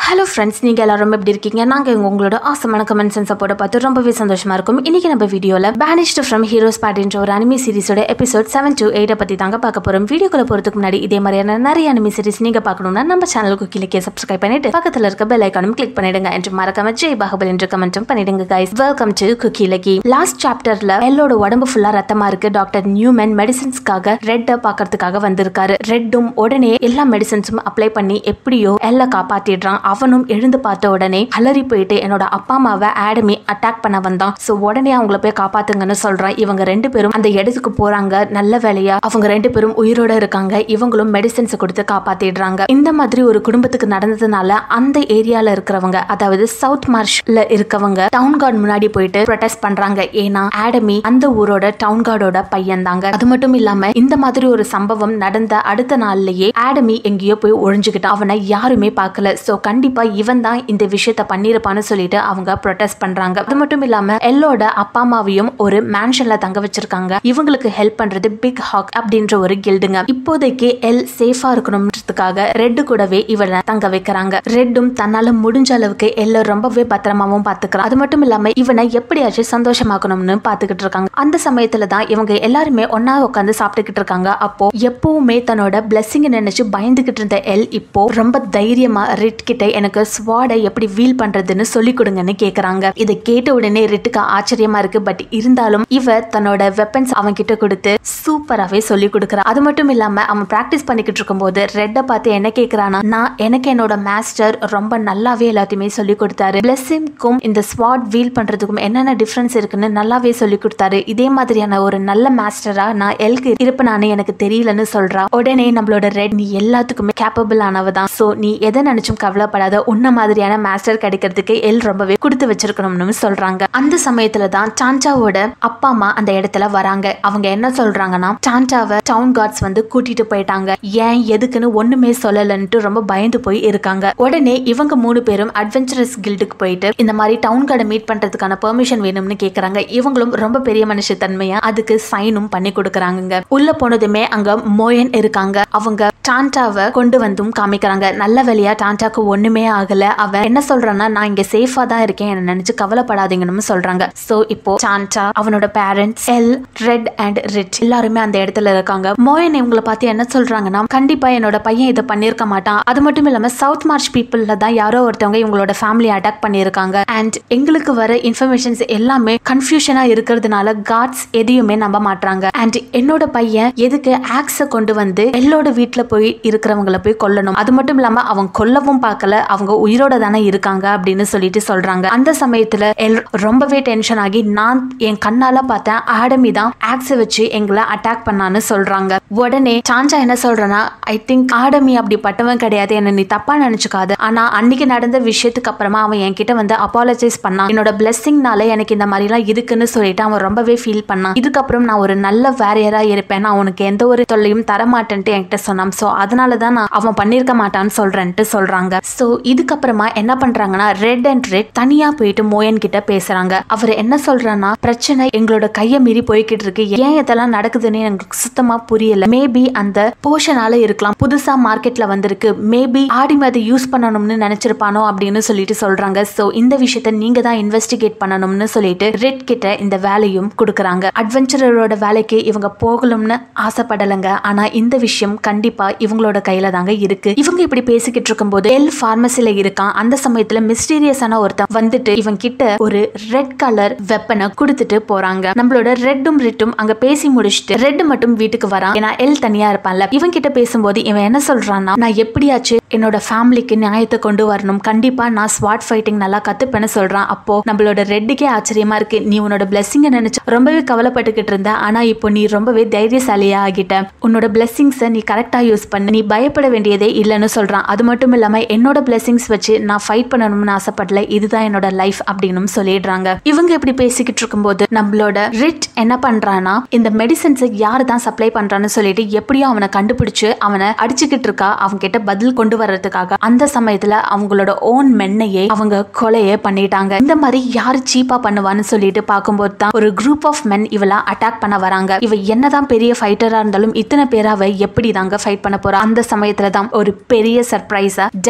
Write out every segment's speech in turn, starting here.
hello friends நீங்கள் எல்லாரும் எப்படி இருக்கீங்க நாங்கள் உங்களோட ஆசமான கமெண்ட்ஸ் அண்ட் சப்போர்ட்டை பார்த்து ரொம்பவே சந்தோஷமா இருக்கும் இன்னைக்கு நம்ம வீடியோவில் பேனிஷ்டு ஃப்ரம் ஹீரோஸ் பாட்டின்ற ஒரு அனிமி சீரிஸோட எபிசோட் செவன் டு எயிட்டை பற்றி தாங்க பார்க்க போகிறோம் வீடியோக்குள்ள போகிறதுக்கு முன்னாடி இதே மாதிரியான நிறைய அனிமி சீரிஸ் நீங்கள் பார்க்கணும்னா நம்ம சேனலுக்கு கீழே சப்ஸ்கிரைப் பண்ணிட்டு பக்கத்தில் இருக்க பெல் ஐக்கானும் கிளிக் பண்ணிடுங்க என்று மறக்காம ஜெய் பாகுபல் என்று கமெண்ட்டும் பண்ணிடுங்க guys welcome to cookie lucky last சாப்டர்ல எல்லோட உடம்பு ஃபுல்லா ரத்தமா இருக்கு டாக்டர் நியூமன் மெடிசின்ஸ்க்காக ரெட்டை பார்க்கறதுக்காக வந்திருக்காரு ரெட்டும் உடனே எல்லா மெடிசின்ஸும் அப்ளை பண்ணி எப்படியோ எல்ல காப்பாத்திடுறான் அவனும் எழுந்து பார்த்த உடனே அலறி போயிட்டு என்னோட அப்பா அம்மாவை ஆடமி அட்டாக் பண்ண வந்தான் சோ உடனே அவங்கள போய் காப்பாத்துங்கன்னு சொல்றான் இவங்க ரெண்டு பேரும் அந்த இடத்துக்கு போறாங்க நல்ல வேலையா அவங்க ரெண்டு பேரும் உயிரோட இருக்காங்க இவங்களும் மெடிசின்ஸ் கொடுத்து காப்பாத்திடுறாங்க இந்த மாதிரி ஒரு குடும்பத்துக்கு நடந்ததுனால அந்த ஏரியால இருக்கிறவங்க அதாவது சவுத் மார்ஷ்ல இருக்கவங்க டவுன் கார்டு முன்னாடி போயிட்டு ப்ரொடெஸ்ட் பண்றாங்க ஏன்னா ஆடமி அந்த ஊரோட டவுன் கார்டோட பையன் தாங்க அது மட்டும் இல்லாம இந்த மாதிரி ஒரு சம்பவம் நடந்த அடுத்த நாள்லயே ஆடமி எங்கேயோ போய் ஒழிஞ்சுக்கிட்டான் அவனை யாருமே பார்க்கல சோ கண்டிப்பா இவன் தான் இந்த விஷயத்த பண்ணிருப்பான்னு சொல்லிட்டு அவங்க ப்ரொடெஸ்ட் பண்றாங்க அது மட்டும் இல்லாம எல்லோட அப்பா அம்மாவையும் ஒரு மேன்ஷன்ல தங்க வச்சிருக்காங்க இவங்களுக்கு ஹெல்ப் பண்றது பிக் ஹாக் அப்படின்ற ஒரு கில்டுங்க இப்போதைக்கு எல் சேஃபா இருக்கணும்ன்றதுக்காக ரெட்டு கூடவே இவனை தங்க வைக்கிறாங்க ரெட்டும் தன்னால முடிஞ்ச அளவுக்கு எல்ல ரொம்பவே பத்திரமாவும் பாத்துக்கிறான் அது மட்டும் இல்லாம இவனை எப்படியாச்சும் சந்தோஷமாக்கணும்னு பாத்துக்கிட்டு இருக்காங்க அந்த சமயத்துல தான் இவங்க எல்லாருமே ஒன்னா உட்காந்து சாப்பிட்டுக்கிட்டு இருக்காங்க அப்போ எப்பவுமே தன்னோட பிளெஸிங் நினைச்சு பயந்துகிட்டு இருந்த எல் இப்போ ரொம்ப தைரியமா ரிட் கிட்ட எனக்கு ஸ்வாடை எப்படி வீல் பண்றதுன்னு சொல்லி கொடுங்கன்னு கேக்குறாங்க இதை கேட்ட உடனே ரிட்டுக்கு ஆச்சரியமா இருக்கு பட் இருந்தாலும் இவ தன்னோட வெப்பன்ஸ் அவன் கிட்ட கொடுத்து சூப்பராகவே சொல்லி கொடுக்குறான் அது மட்டும் இல்லாம அவன் ப்ராக்டிஸ் பண்ணிக்கிட்டு இருக்கும்போது ரெட்டை பார்த்து என்ன கேட்குறானா நான் எனக்கு என்னோட மாஸ்டர் ரொம்ப நல்லாவே எல்லாத்தையுமே சொல்லி கொடுத்தாரு பிளெஸிங்க்கும் இந்த ஸ்வாட் வீல் பண்றதுக்கும் என்னென்ன டிஃப்ரென்ஸ் இருக்குன்னு நல்லாவே சொல்லி கொடுத்தாரு இதே மாதிரியான ஒரு நல்ல மாஸ்டரா நான் எல்க்கு இருப்பேனான்னு எனக்கு தெரியலன்னு சொல்றா உடனே நம்மளோட ரெட் நீ எல்லாத்துக்குமே கேப்பபிள் ஆனவ தான் ஸோ நீ எதை நினைச்சும் கவலைப்படாத உன்ன மாதிரியான மாஸ்டர் கிடைக்கிறதுக்கு எல் ரொம்பவே கொடுத்து வச்சிருக்கணும்னு சொல்றாங்க அந்த சமயத்துல தான் டான்டாவோட அப்பா அம்மா அந்த இடத்துல வராங்க அவங்க என்ன சொல்றாங்கன்னா டான்டாவை டவுன் கார்ட்ஸ் வந்து கூட்டிட்டு போயிட்டாங்க ஏன் எதுக்குன்னு ஒண்ணுமே சொல்லலன்ட்டு ரொம்ப பயந்து போய் இருக்காங்க உடனே இவங்க மூணு பேரும் அட்வென்ச்சரஸ் கில்டுக்கு போயிட்டு இந்த மாதிரி டவுன் கார்டை மீட் பண்றதுக்கான பெர்மிஷன் வேணும்னு கேக்குறாங்க இவங்களும் ரொம்ப பெரிய மனுஷ தன்மையா அதுக்கு சைனும் பண்ணி கொடுக்குறாங்க உள்ள போனதுமே அங்க மோயன் இருக்காங்க அவங்க டான்டாவை கொண்டு வந்தும் காமிக்கிறாங்க நல்ல வேலையா டான்டாக்கு ஒண்ணுமே ஆகல அவன் என்ன சொல்றான்னா நான் இங்க சேஃபா தான் இருக்கேன் என்ன நினைச்சு கவலைப்படாதீங்கன்னு சொல்றாங்க சோ இப்போ டான்டா அவனோட பேரண்ட்ஸ் எல் ரெட் அண்ட் ரிச் எல்லாருமே அந்த இடத்துல இருக்காங்க மோயன் இவங்களை பார்த்து என்ன சொல்றாங்கன்னா கண்டிப்பா என்னோட பையன் இதை பண்ணிருக்க மாட்டான் அது மட்டும் இல்லாம சவுத் மார்ச் பீப்புள்ல தான் யாரோ ஒருத்தவங்க இவங்களோட ஃபேமிலி அட்டாக் பண்ணியிருக்காங்க அண்ட் எங்களுக்கு வர இன்ஃபர்மேஷன்ஸ் எல்லாமே கன்ஃபியூஷனா இருக்கிறதுனால காட்ஸ் எதையுமே நம்ப மாட்டாங்க அண்ட் என்னோட பையன் எதுக்கு ஆக்ஸ கொண்டு வந்து எல்லோட வீட்டுல போய் இருக்கிறவங்கள போய் கொல்லணும் அது மட்டும் இல்லாம அவன் கொல்லவும் பார்க்கல அவங்க உயிரோட தானே இருக்காங்க அப்படின்னு சொல்லிட்டு சொல்றாங்க அந்த சமயத்துல எல் ரொம்பவே டென்ஷன் ஆகி நான் என் கண்ணால பார்த்தேன் ஆடமி தான் ஆக்ஸ வச்சு எங்களை அட்டாக் பண்ணான்னு சொல்றாங்க உடனே சாஞ்சா என்ன சொல்றேன்னா ஐ திங்க் ஆடமி அப்படி பட்டவன் கிடையாது என்ன நீ தப்பா நினைச்சுக்காது ஆனா அன்னைக்கு நடந்த விஷயத்துக்கு அப்புறமா அவன் என்கிட்ட வந்து அப்பாலஜைஸ் பண்ணான் என்னோட பிளெஸிங்னால எனக்கு இந்த மாதிரி எல்லாம் இருக்குன்னு சொல்லிட்டு அவன் ரொம்பவே ஃபீல் பண்ணான் இதுக்கப்புறம் நான் ஒரு நல்ல வேரியரா இருப்பேன் நான் உனக்கு எந்த ஒரு தொல்லையும் தரமாட்டேன்ட்டு என்கிட்ட சொன்னான் சோ அதனால தான் நான் அவன் பண்ணிருக்க மாட்டான்னு சொல்றேன்ட்டு சொல்றாங்க சோ இதுக்கப்புறமா என்ன பண்றாங்கன்னா ரெட் அண்ட் ரெட் தனியா போயிட்டு மோயன் கிட்ட பேசுறாங்க அவர் என்ன சொல்றான்னா பிரச்சனை எங்களோட கையை மீறி போய்கிட்டு இருக்கு ஏன் இதெல்லாம் நடக்குதுன்னு எனக்கு சுத்தமா புரியல மேபி அந்த போஷனால இருக்கலாம் புதுசா மார்க்கெட்ல வந்திருக்கு மேபி ஆடிம அதை யூஸ் பண்ணணும்னு நினைச்சிருப்பானோ அப்படின்னு சொல்லிட்டு சொல்றாங்க சோ இந்த விஷயத்த நீங்க தான் இன்வெஸ்டிகேட் பண்ணணும்னு சொல்லிட்டு ரெட் கிட்ட இந்த வேலையும் கொடுக்குறாங்க அட்வென்ச்சரரோட வேலைக்கு இவங்க போகணும்னு ஆசைப்படலைங்க ஆனா இந்த விஷயம் கண்டிப்பா இவங்களோட கையில தாங்க இருக்கு இவங்க இப்படி பேசிக்கிட்டு இருக்கும்போது எல் பார்மசில இருக்கான் அந்த சமயத்துல மிஸ்டீரியஸான ஒருத்தன் வந்துட்டு இவன் கிட்ட ஒரு ரெட் கலர் வெப்பனை கொடுத்துட்டு போறாங்க நம்மளோட ரெட்டும் ரிட்டும் அங்க பேசி முடிச்சுட்டு ரெட் மட்டும் வீட்டுக்கு வரான் ஏன்னா எல் தனியா இருப்பான்ல இவன் கிட்ட பேசும்போது இவன் என்ன சொல்றான்னா நான் எப்படியாச்சு என்னோட ஃபேமிலிக்கு நியாயத்தை கொண்டு வரணும் கண்டிப்பா நான் ஸ்வாட் ஃபைட்டிங் நல்லா கத்துப்பேன்னு சொல்றான் அப்போ நம்மளோட ரெட்டுக்கே ஆச்சரியமா இருக்கு நீ உன்னோட பிளெஸிங்க நினைச்சு ரொம்பவே கவலைப்பட்டுக்கிட்டு இருந்த ஆனா இப்போ நீ ரொம்பவே தைரியசாலியா ஆகிட்ட உன்னோட பிளெஸிங்ஸை நீ கரெக்டா யூஸ் பண்ணு நீ பயப்பட வேண்டியதே இல்லைன்னு சொல்றான் அது மட்டும் இல்லாம என்னோட பிளெஸிங்ஸ் வச்சு நான் ஃபைட் பண்ணணும்னு ஆசைப்படல இதுதான் என்னோட லைஃப் அப்படின்னு சொல்லிடுறாங்க இவங்க இப்படி பேசிக்கிட்டு இருக்கும்போது நம்மளோட ரிட் என்ன பண்றானா இந்த மெடிசன்ஸை யாரு தான் சப்ளை பண்றான்னு சொல்லிட்டு எப்படியோ அவனை கண்டுபிடிச்சு அவனை அடிச்சுக்கிட்டு இருக்கா அவங்க கிட்ட பதில் கொண்டு வர்றதுக்காக அந்த சமயத்துல அவங்களோட ஓன் மென்னையே அவங்க கொலையே பண்ணிட்டாங்க இந்த மாதிரி யாரு சீப்பா பண்ணுவான்னு சொல்லிட்டு பார்க்கும்போது தான் ஒரு குரூப் ஆஃப் மென் இவள அட்டாக் பண்ண வராங்க இவ என்னதான் பெரிய ஃபைட்டரா இருந்தாலும் இத்தனை பேராவ எப்படி தாங்க ஃபைட் பண்ண போறா அந்த சமயத்துல தான் ஒரு பெரிய சர்ப்ரைஸா டேனன்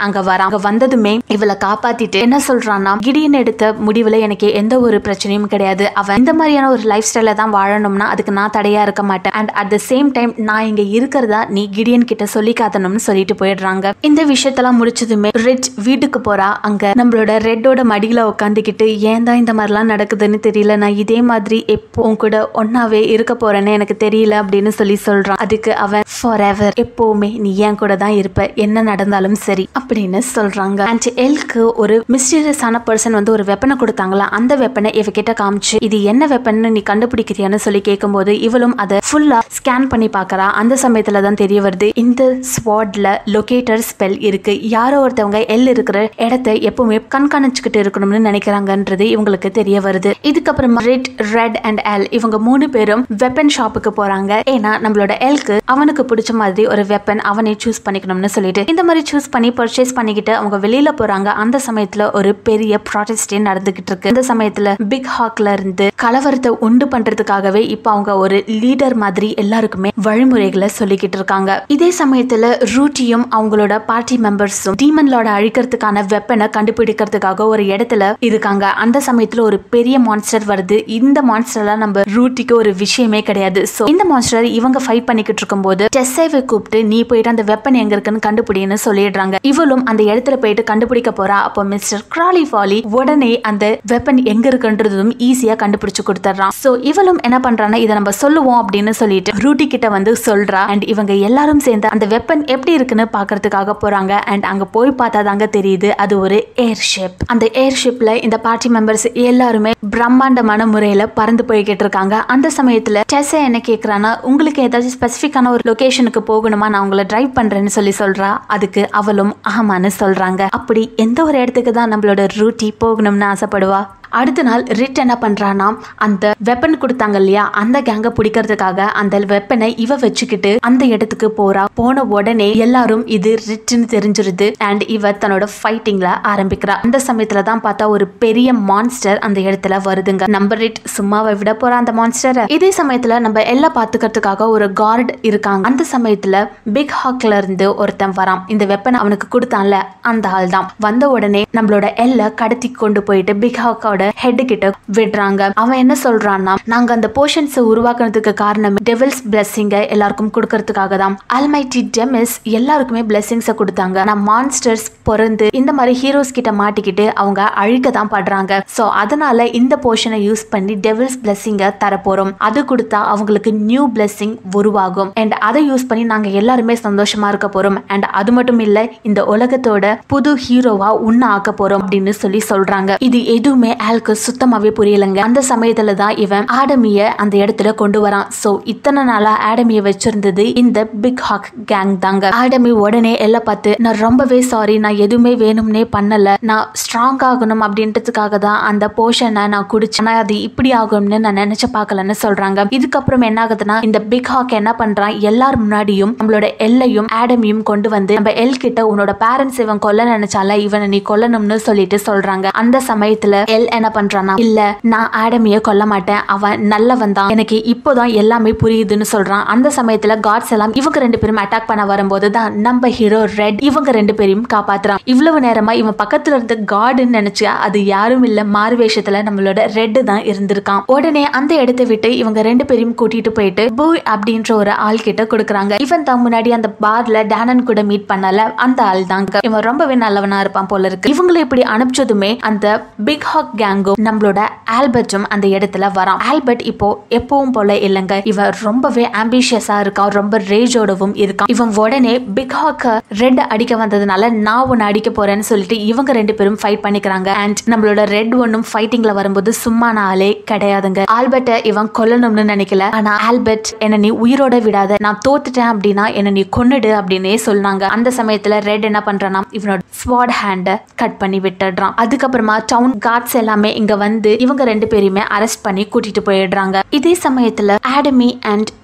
அங்க வரான் அங்க வந்ததுமே இவளை காப்பாத்திட்டு என்ன சொல்றான்னா கிடியன் எடுத்த முடிவுல எனக்கு எந்த ஒரு பிரச்சனையும் கிடையாது அவன் இந்த மாதிரியான ஒரு லைஃப் ஸ்டைல தான் வாழணும்னா அதுக்கு நான் தடையா இருக்க மாட்டேன் and at the same time நான் இங்க இருக்கிறதா நீ கிடியன் கிட்ட சொல்லி காத்தணும்னு சொல்லிட்டு போயிடுறாங்க இந்த விஷயத்தெல்லாம் முடிச்சதுமே ரெட் வீட்டுக்கு போறா அங்க நம்மளோட ரெட்டோட மடியில உட்காந்துக்கிட்டு ஏன் தான் இந்த மாதிரிலாம் நடக்குதுன்னு தெரியல நான் இதே மாதிரி எப்போ உன் கூட ஒன்னாவே இருக்க போறேன்னு எனக்கு தெரியல அப்படின்னு சொல்லி சொல்றான் அதுக்கு அவன் ஃபார் எவர் எப்பவுமே நீ என் கூட தான் இருப்ப என்ன நடந்தாலும் சரி அப்படின்னு சொல்றாங்க அண்ட் எல்க்கு ஒரு மிஸ்டீரியஸான பர்சன் வந்து ஒரு வெப்பனை கொடுத்தாங்களா அந்த வெப்பனை இவகிட்ட காமிச்சு இது என்ன வெப்பன்னு நீ கண்டுபிடிக்கிறியான்னு சொல்லி கேட்கும்போது இவளும் அதை ஃபுல்லா ஸ்கேன் பண்ணி பார்க்கறா அந்த சமயத்துல தான் தெரிய வருது இந்த ஸ்வாட்ல லொகேட்டர் ஸ்பெல் இருக்கு யாரோ ஒருத்தவங்க எல் இருக்கிற இடத்த எப்பவுமே கண்காணிச்சுக்கிட்டு இருக்கணும்னு நினைக்கிறாங்கன்றது இவங்களுக்கு தெரிய வருது இதுக்கப்புறமா ரெட் ரெட் அண்ட் எல் இவங்க மூணு பேரும் வெப்பன் ஷாப்புக்கு போறாங்க ஏன்னா நம்மளோட எல்க்கு அவனுக்கு பிடிச்ச மாதிரி ஒரு வெப்பன் அவனே சூஸ் பண்ணிக்கணும்னு சொல்லிட்டு இந்த மாதிரி சூஸ் பண்ணி பர்ச்சேஸ் பண்ணிக்கிட்டு அவங்க வெளியில போறாங்க அந்த சமயத்துல ஒரு பெரிய ப்ராடக்டே நடந்துகிட்டு இருக்கு இந்த சமயத்துல பிக் ஹாக்ல இருந்து கலவரத்தை உண்டு பண்றதுக்காகவே இப்ப அவங்க ஒரு லீடர் மாதிரி எல்லாருக்குமே வழிமுறைகளை சொல்லிக்கிட்டு இருக்காங்க இதே சமயத்துல ரூட்டியும் அவங்களோட பார்ட்டி மெம்பர்ஸும் டீமன்லோட அழிக்கிறதுக்கான வெப்பனை கண்டுபிடிக்கிறதுக்காக ஒரு இடத்துல இருக்காங்க அந்த சமயத்துல ஒரு பெரிய மான்ஸ்டர் வருது இந்த மான்ஸ்டர்லாம் நம்ம ரூட்டிக்கு ஒரு விஷயமே கிடையாது சோ இந்த மான்ஸ்டர் இவங்க ஃபைட் பண்ணிக்கிட்டு இருக்கும்போது டெஸ்ஸைவை கூப்பிட்டு நீ போயிட்டு அந்த வெப்பன் எங்க இருக்குன்னு கண்டுபிடின்னு சொல்லிடுறாங்க இவளும் அந்த இடத்துல போயிட்டு கண்டுபிடிக்க போறா அப்போ மிஸ்டர் கிராலி ஃபாலி உடனே அந்த வெப்பன் எங்க இருக்குன்றதும் ஈஸியா கண்டுபிடிச்சு கொடுத்துட்றான் சோ இவளும் என்ன பண்றான்னா இதை நம்ம சொல்லுவோம் அப்படின்னு சொல்லிட்டு ரூட்டி கிட்ட வந்து சொல்றா அண்ட் இவங்க எல்லாரும் சேர்ந்து அந்த வெப்பன் எப்படி இருக்குன்னு பாக்குறதுக்காக போறாங்க அண்ட் அங்க போய் பார்த்தா தாங்க தெரியுது அது ஒரு ஏர்ஷிப் அந்த ஏர்ஷிப்ல இந்த பார்ட்டி மெம்பர்ஸ் எல்லாருமே பிரம்மாண்டமான முறையில பறந்து போய்கிட்டு இருக்காங்க அந்த சமயத்துல டெஸ்ஸா என்ன கேக்குறான்னா உங்களுக்கு ஏதாச்சும் ஸ்பெசிஃபிக்கான ஒரு லொகேஷனுக்கு போகணுமா நான் உங்களை டிரைவ் பண்றேன்னு சொல்லி சொல்றா அதுக்கு அவளும் ஆமான்னு சொல்றாங்க அப்படி எந்த ஒரு இடத்துக்கு தான் நம்மளோட ரூட்டி போகணும்னு ஆசைப்படுவா அடுத்த நாள் ரிட் என்ன பண்றானா அந்த வெப்பன் கொடுத்தாங்க இல்லையா அந்த கேங்க பிடிக்கிறதுக்காக அந்த வெப்பனை இவ வச்சுக்கிட்டு அந்த இடத்துக்கு போறா போன உடனே எல்லாரும் இது ரிட்னு தெரிஞ்சிருது அண்ட் இவ தன்னோட ஃபைட்டிங்ல ஆரம்பிக்கிறா அந்த சமயத்துல தான் பார்த்தா ஒரு பெரிய மான்ஸ்டர் அந்த இடத்துல வருதுங்க நம்ம ரிட் சும்மாவை விட போற அந்த மான்ஸ்டரை இதே சமயத்துல நம்ம எல்லாம் பாத்துக்கிறதுக்காக ஒரு கார்டு இருக்காங்க அந்த சமயத்துல பிக் ஹாக்ல இருந்து ஒருத்தன் வரான் இந்த வெப்பன் அவனுக்கு கொடுத்தான்ல அந்த ஆள் தான் வந்த உடனே நம்மளோட எல்ல கடத்தி கொண்டு போயிட்டு பிக் ஹாக்கோட ஹெட் கிட்ட விடுறாங்க அவன் என்ன சொல்றான்னா நாங்க அந்த போர்ஷன்ஸ் உருவாக்குறதுக்கு காரணம் டெவில்ஸ் பிளெஸிங்க எல்லாருக்கும் கொடுக்கறதுக்காக தான் அல்மைட்டி டெமிஸ் எல்லாருக்குமே பிளெஸிங்ஸை கொடுத்தாங்க நான் மான்ஸ்டர்ஸ் பிறந்து இந்த மாதிரி ஹீரோஸ் கிட்ட மாட்டிக்கிட்டு அவங்க அழிக்க தான் படுறாங்க ஸோ அதனால இந்த போர்ஷனை யூஸ் பண்ணி டெவில்ஸ் பிளெஸிங்க தரப்போறோம் அது கொடுத்தா அவங்களுக்கு நியூ பிளெஸிங் உருவாகும் அண்ட் அதை யூஸ் பண்ணி நாங்க எல்லாருமே சந்தோஷமா இருக்க போறோம் அண்ட் அது மட்டும் இல்ல இந்த உலகத்தோட புது ஹீரோவா உன்ன ஆக்க போறோம் அப்படின்னு சொல்லி சொல்றாங்க இது எதுவுமே ஆல்க்கு சுத்தமாவே புரியலங்க அந்த சமயத்துல தான் இவன் ஆடமிய அந்த இடத்துல கொண்டு வரான் சோ இத்தனை நாளா ஆடமிய வச்சிருந்தது இந்த பிக் ஹாக் கேங் தாங்க ஆடமி உடனே எல்லாம் பார்த்து நான் ரொம்பவே சாரி நான் எதுவுமே வேணும்னே பண்ணல நான் ஸ்ட்ராங் ஆகணும் அப்படின்றதுக்காக தான் அந்த போர்ஷனை நான் குடிச்சேன் ஆனா அது இப்படி ஆகும்னு நான் நினைச்சு பார்க்கலன்னு சொல்றாங்க இதுக்கப்புறம் என்ன ஆகுதுன்னா இந்த பிக் ஹாக் என்ன பண்றான் எல்லார் முன்னாடியும் நம்மளோட எல்லையும் ஆடமியும் கொண்டு வந்து நம்ம எல் கிட்ட உன்னோட பேரண்ட்ஸ் இவன் கொல்ல நினைச்சால இவனை நீ கொல்லணும்னு சொல்லிட்டு சொல்றாங்க அந்த சமயத்துல எல் என்ன பண்றானா இல்ல நான் ஆடமிய கொல்ல மாட்டேன் அவன் நல்லவன் தான் எனக்கு இப்போதான் எல்லாமே புரியுதுன்னு சொல்றான் அந்த சமயத்துல காட்ஸ் எல்லாம் இவங்க ரெண்டு பேரும் அட்டாக் பண்ண வரும்போது தான் நம்ம ஹீரோ ரெட் இவங்க ரெண்டு பேரையும் காப்பாத்துறான் இவ்வளவு நேரமா இவன் பக்கத்துல இருந்த காடுன்னு நினைச்சா அது யாரும் இல்ல மாறு வேஷத்துல நம்மளோட ரெட் தான் இருந்திருக்கான் உடனே அந்த இடத்தை விட்டு இவங்க ரெண்டு பேரையும் கூட்டிட்டு போயிட்டு பூய் அப்படின்ற ஒரு ஆள் கிட்ட கொடுக்குறாங்க இவன் தான் முன்னாடி அந்த பார்ல டேனன் கூட மீட் பண்ணல அந்த ஆள் தாங்க இவன் ரொம்பவே நல்லவனா இருப்பான் போல இருக்கு இவங்களை இப்படி அனுப்பிச்சதுமே அந்த பிக் ஹாக் கேங்கும் நம்மளோட ஆல்பர்ட்டும் அந்த இடத்துல வரான் ஆல்பர்ட் இப்போ எப்பவும் போல இல்லைங்க இவன் ரொம்பவே ஆம்பிஷியஸா இருக்கான் ரொம்ப ரேஜோடவும் இருக்கான் இவன் உடனே பிக் ஹாக்க ரெட் அடிக்க வந்ததுனால நான் உன்னை அடிக்க போறேன்னு சொல்லிட்டு இவங்க ரெண்டு பேரும் ஃபைட் பண்ணிக்கிறாங்க அண்ட் நம்மளோட ரெட் ஒன்னும் ஃபைட்டிங்ல வரும்போது சும்மா ஆளே கிடையாதுங்க ஆல்பர்ட்டை இவன் கொல்லணும்னு நினைக்கல ஆனா ஆல்பர்ட் என்ன நீ உயிரோட விடாத நான் தோத்துட்டேன் அப்படின்னா என்ன நீ கொன்னுடு அப்படின்னே சொன்னாங்க அந்த சமயத்துல ரெட் என்ன பண்றானா இவனோட ஸ்வாட் ஹேண்ட கட் பண்ணி விட்டுடுறான் அதுக்கப்புறமா டவுன் கார்ட்ஸ் எல்லாமே இங்க வந்து இவங்க ரெண்டு பேரையுமே அரெஸ்ட் பண்ணி கூட்டிட்டு போயிடுறாங்க இதே சமயத்துல ஆடமி அண்ட்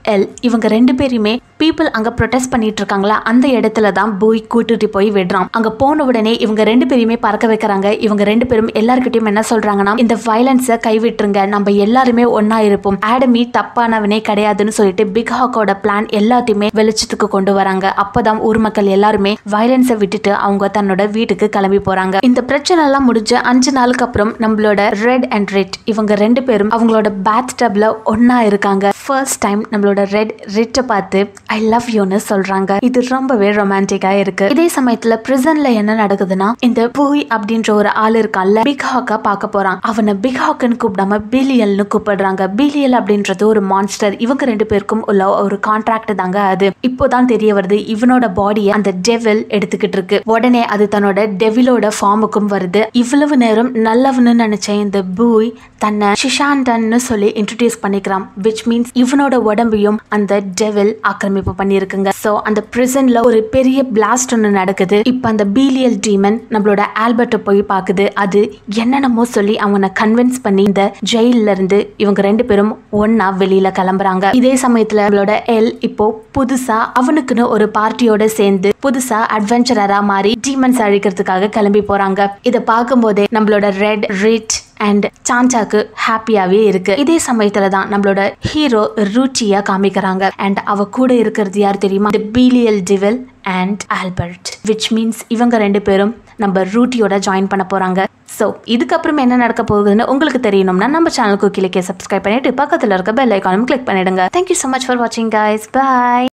எல் இவங்க ரெண்டு பேருமே பீப்புள் அங்க ப்ரொடெஸ்ட் பண்ணிட்டு இருக்காங்களா அந்த இடத்துல தான் போய் கூட்டிட்டு போய் விடுறான் அங்க போன உடனே இவங்க ரெண்டு பேருமே பறக்க வைக்கிறாங்க இவங்க ரெண்டு பேரும் எல்லார்கிட்டயும் என்ன சொல்றாங்கன்னா இந்த வயலன்ஸை கைவிட்டுருங்க நம்ம எல்லாருமே ஒன்னா இருப்போம் ஆடமி தப்பானவனே கிடையாதுன்னு சொல்லிட்டு பிக் ஹாக்கோட பிளான் எல்லாத்தையுமே வெளிச்சத்துக்கு கொண்டு வராங்க அப்பதான் ஊர் மக்கள் எல்லாருமே வயலன்ஸை விட்டுட்டு அவங்க தன்னோட வீட்டுக்கு கிளம்பி போறாங்க இந்த பிரச்சனை எல்லாம் முடிஞ்ச அஞ்சு நாளுக்கு அப்புறம் நம்மளோட ரெட் அண்ட் ரெட் இவங்க ரெண்டு பேரும் அவங்களோட பேத் டப்ல ஒன்னா இருக்காங்க ஃபர்ஸ்ட் டைம் நம்மளோட ரெட் ரிட்டை பார்த்து ஐ லவ் யூன்னு சொல்றாங்க இது ரொம்பவே ரொமான்டிக்கா இருக்கு இதே சமயத்துல பிரிசன்ல என்ன நடக்குதுன்னா இந்த பூய் அப்படின்ற ஒரு ஆள் இருக்கான்ல பிக் ஹாக்கா பார்க்க போறான் அவனை பிக் ஹாக்குன்னு கூப்பிடாம பிலியல்னு கூப்பிடுறாங்க பிலியல் அப்படின்றது ஒரு மான்ஸ்டர் இவங்க ரெண்டு பேருக்கும் உள்ள ஒரு கான்ட்ராக்ட் தாங்க அது இப்போதான் தெரிய வருது இவனோட பாடியை அந்த டெவில் எடுத்துக்கிட்டு இருக்கு உடனே அது தன்னோட டெவிலோட ஃபார்முக்கும் வருது இவ்வளவு நேரம் நல்லவன்னு நினைச்ச இந்த பூய் தன்னை ஷிஷாண்டன்னு சொல்லி இன்ட்ரடியூஸ் பண்ணிக்கிறான் விச் மீன்ஸ் இவனோட உடம்பையும் அந்த டெவில் ஆக்கிரமிப்பு பண்ணியிருக்குங்க ஸோ அந்த பிரிசன்ல ஒரு பெரிய பிளாஸ்ட் ஒன்று நடக்குது இப்போ அந்த பீலியல் டீமன் நம்மளோட ஆல்பர்ட்டை போய் பார்க்குது அது என்னென்னமோ சொல்லி அவனை கன்வின்ஸ் பண்ணி இந்த ஜெயில இருந்து இவங்க ரெண்டு பேரும் ஒன்னா வெளியில கிளம்புறாங்க இதே சமயத்துல நம்மளோட எல் இப்போ புதுசா அவனுக்குன்னு ஒரு பார்ட்டியோட சேர்ந்து புதுசா அட்வென்ச்சரரா மாறி டீமன்ஸ் அழிக்கிறதுக்காக கிளம்பி போறாங்க இதை பார்க்கும்போதே நம்மளோட ரெட் ரிட் அண்ட் சாண்டாக்கு ஹாப்பியாவே இருக்கு இதே சமயத்துல தான் நம்மளோட ஹீரோ ரூச்சியா காமிக்கிறாங்க அண்ட் அவ கூட இருக்கிறது யார் தெரியுமா தி பீலியல் devil and Albert which means இவங்க ரெண்டு பேரும் நம்ம ரூட்டியோட ஜாயின் பண்ண போறாங்க ஸோ இதுக்கப்புறம் என்ன நடக்க போகுதுன்னு உங்களுக்கு தெரியணும்னா நம்ம சேனலுக்கு கீழே சப்ஸ்கிரைப் பண்ணிட்டு பக்கத்தில் இருக்க பெல் ஐக்கானும் கிளிக் பண்ணிடுங்க தேங்க்யூ ஸோ மச் ஃபார் வாட்சிங் கைஸ் பாய்